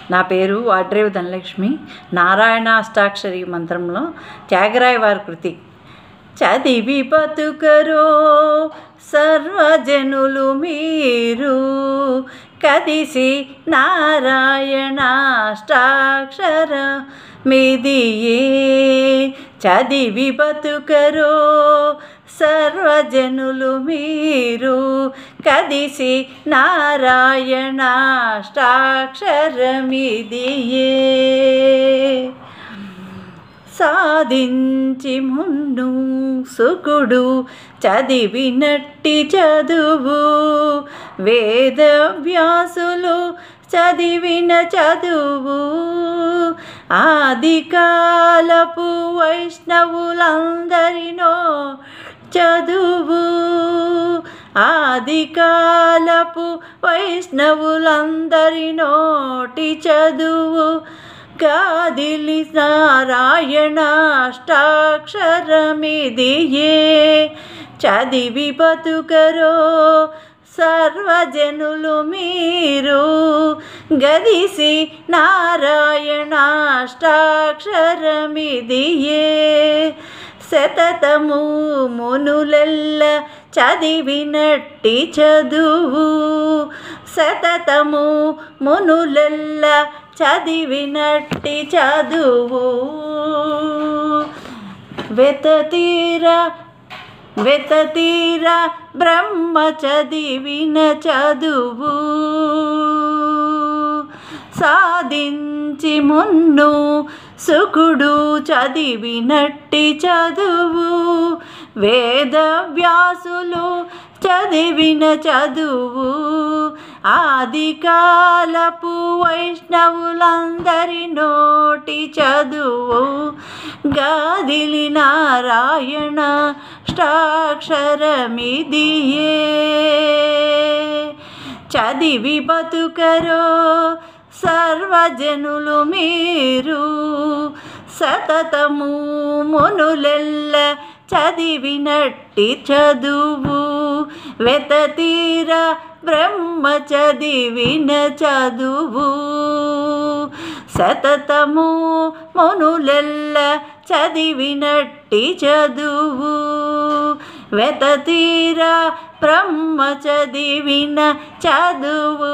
నా పేరు వాడ్రేవు ధనలక్ష్మి నారాయణ అష్టాక్షరి మంత్రంలో త్యాగరాయ వారి కృతి చదివి బతుకరో సర్వజనులు మీరు కదిసి నారాయణాష్టాక్షర మిదియే చదివి బతుకరో సర్వజనులు మీరు కదిసి నారాయణాష్టాక్షరమిదియే సాధించి మున్ను సుకుడు చదివినట్టి చదువు వేద వ్యాసులు చదివిన చదువు ఆది కాలపు వైష్ణవులందరినో చదువు ఆది కాలపు వైష్ణవులందరి నోటి చదువు గాదిలి నారాయణాష్టాక్షరమిదియే చదివి బతుకరో సర్వజనులు మీరు గదిసి నారాయణాష్టాక్షరమిదియే శతతము మునులెల్ల చదివినట్టి చదువు శతతము మునులెల్ల చదివినట్టి చదువు వెతతీర వెతతీర బ్రహ్మ చదివిన చదువు సాధించి మున్ను సుకుడు చదివినట్టి చదువు వేద వ్యాసులు చదివిన చదువు ఆది కాలపు వైష్ణవులందరి నోటి చదువు గాదిలి నారాయణ స్టాక్షరమిదియే చదివి బతుకరో సర్వజనులు మీరు సతతము మునులెల్ల చదివినట్టి చదువు వెతతీర బ్రహ్మ చదివిన చదువు సతతము మునులెల్ల చదివినట్టి చదువు వెతతీర బ్రహ్మ చదివిన చదువు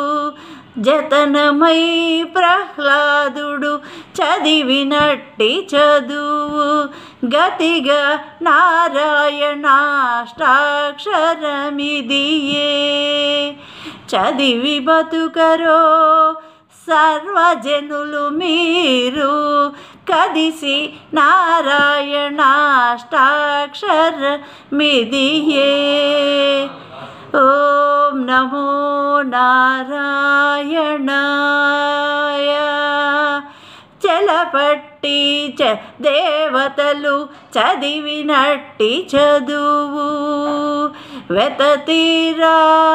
జతనమై ప్రహ్లాదుడు చదివినట్టి చదువు గతిగా నారాయణాష్టాక్షరమిదియే చదివి బతుకరో సర్వజనులు మీరు కదిసి నారాయణాష్టాక్షర మిదియే ఓం నమో నారాయణాయ చలపట్టి చ దేవతలు చదివినట్టి చదువు వెతతీరా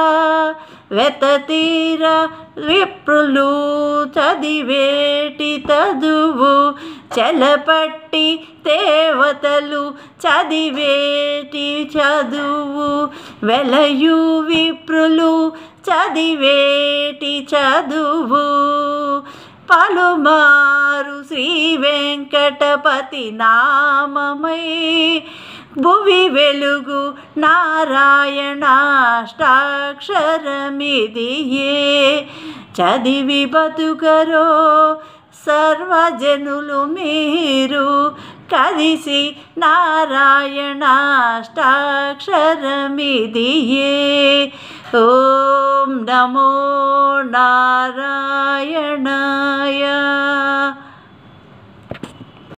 వెతతీర విప్రులు చదివేటి చదువు చలపట్టి దేవతలు చదివేటి చదువు వెలయు విప్రులు చదివేటి చదువు పలుమారు శ్రీ వెంకటపతి నామమై భువి వెలుగు నారాయణాష్టాక్షరమిదియే చదివి బతుకరో సర్వజనులు మీరు కదిసి నారాయణాష్టాక్షరమిదియే ఓం నమో నారాయణాయ